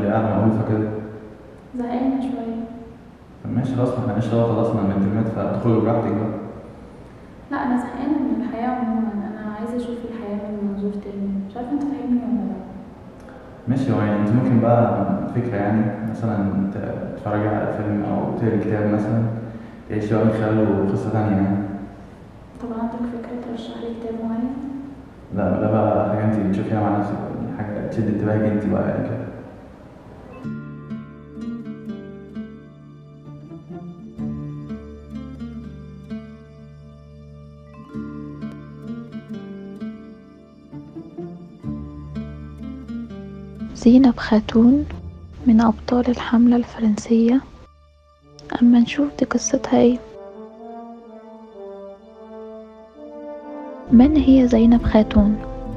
قاعدة مقروفة كده زهقانة شوية طب ماشي خلاص ما احناش سوا خلصنا من الترمات فادخلي براحتك بقى لا أنا زهقانة من الحياة عموما أنا عايزة أشوف الحياة من منظور تاني مش عارفة أنت فاهمني ولا لأ ماشي هو يعني انت ممكن بقى فكرة يعني مثلا ت- تتفرجي على فيلم أو تقري كتاب مثلا تعيشي بقى من خلاله قصة تانية يعني طب عندك فكرة ترشح لي كتاب معين؟ لا ده بقى حاجة انت بتشوفيها مع نفسك يعني حاجة تشد انتباهك انت بقى يعني كده زينب خاتون من أبطال الحملة الفرنسية أما نشوف دي قصتها ايه من هي زينب خاتون؟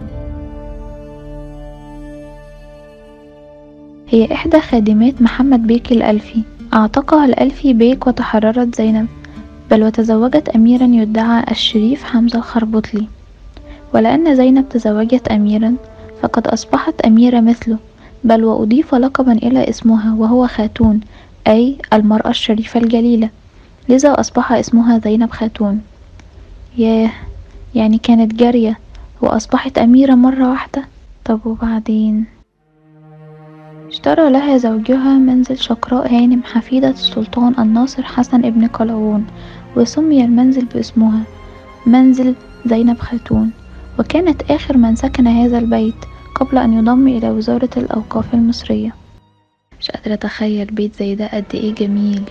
هي إحدى خادمات محمد بيك الألفي أعتقها الألفي بيك وتحررت زينب بل وتزوجت أميرا يدعى الشريف حمزة الخربطلي ولأن زينب تزوجت أميرا فقد أصبحت أميرة مثله بل وأضيف لقبا إلى اسمها وهو خاتون أي المرأة الشريفة الجليلة لذا أصبح اسمها زينب خاتون ياه يعني كانت جارية وأصبحت أميرة مرة واحدة طب وبعدين اشترى لها زوجها منزل شقراء هانم حفيدة السلطان الناصر حسن ابن قلاوون وسمي المنزل باسمها منزل زينب خاتون وكانت آخر من سكن هذا البيت قبل أن يضم إلى وزارة الأوقاف المصرية مش قادرة أتخيل بيت زي ده قد إيه جميل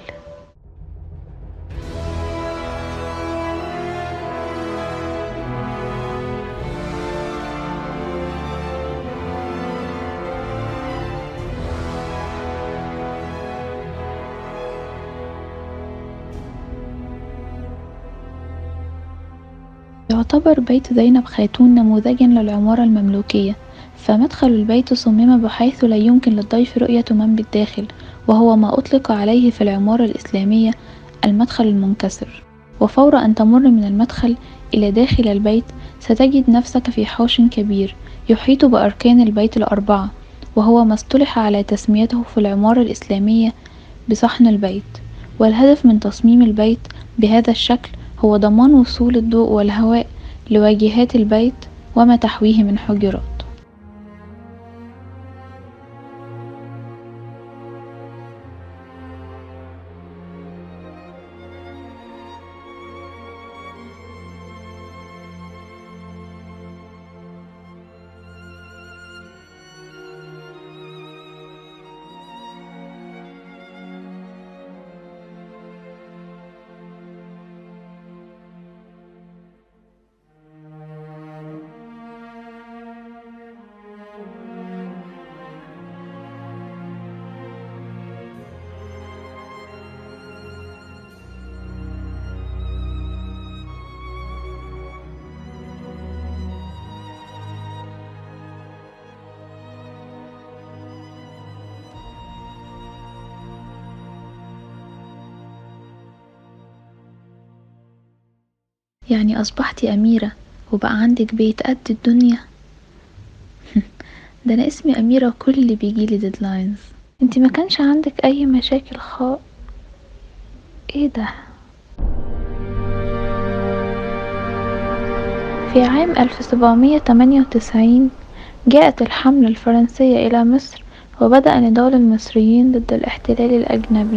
يعتبر بيت زينب خاتون نموذجا للعمارة المملوكية فمدخل البيت صمم بحيث لا يمكن للضيف رؤية من بالداخل وهو ما أطلق عليه في العمارة الإسلامية المدخل المنكسر وفور أن تمر من المدخل إلى داخل البيت ستجد نفسك في حوش كبير يحيط بأركان البيت الأربعة وهو ما اصطلح على تسميته في العمارة الإسلامية بصحن البيت والهدف من تصميم البيت بهذا الشكل هو ضمان وصول الضوء والهواء لواجهات البيت وما تحويه من حجرات يعني أصبحت أميرة وبقى عندك بيت قد الدنيا ده أنا اسمي أميرة وكل اللي بيجيلي ديدلاينز انتي ما كانش عندك أي مشاكل خا ايه ده في عام 1798 جاءت الحملة الفرنسية إلى مصر وبدأ نضال المصريين ضد الاحتلال الأجنبي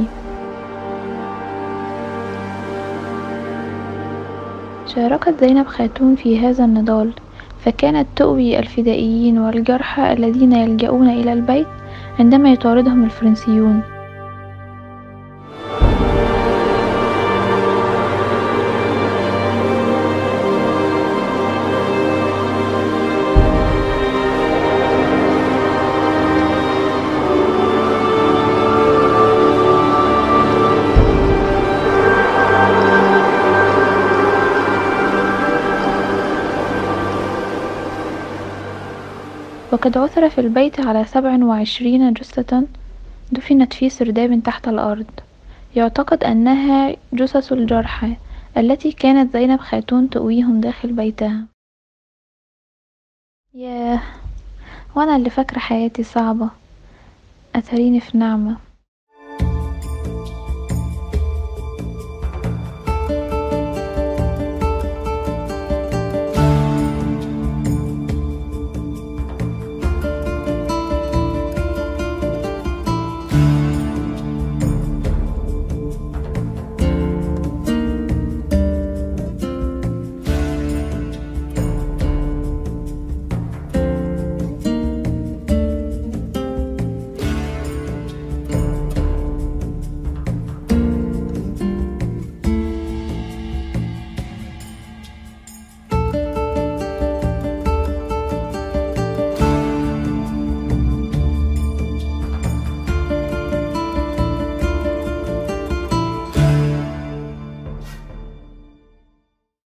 شاركت زينب خاتون في هذا النضال فكانت تؤوي الفدائيين والجرحى الذين يلجؤون إلى البيت عندما يطاردهم الفرنسيون وقد عثر في البيت على سبع وعشرين جثة دفنت في سرداب تحت الأرض يعتقد أنها جثث الجرحى التي كانت زينب خاتون تؤويهم داخل بيتها ياه وأنا اللي فاكرة حياتي صعبة أتريني في نعمة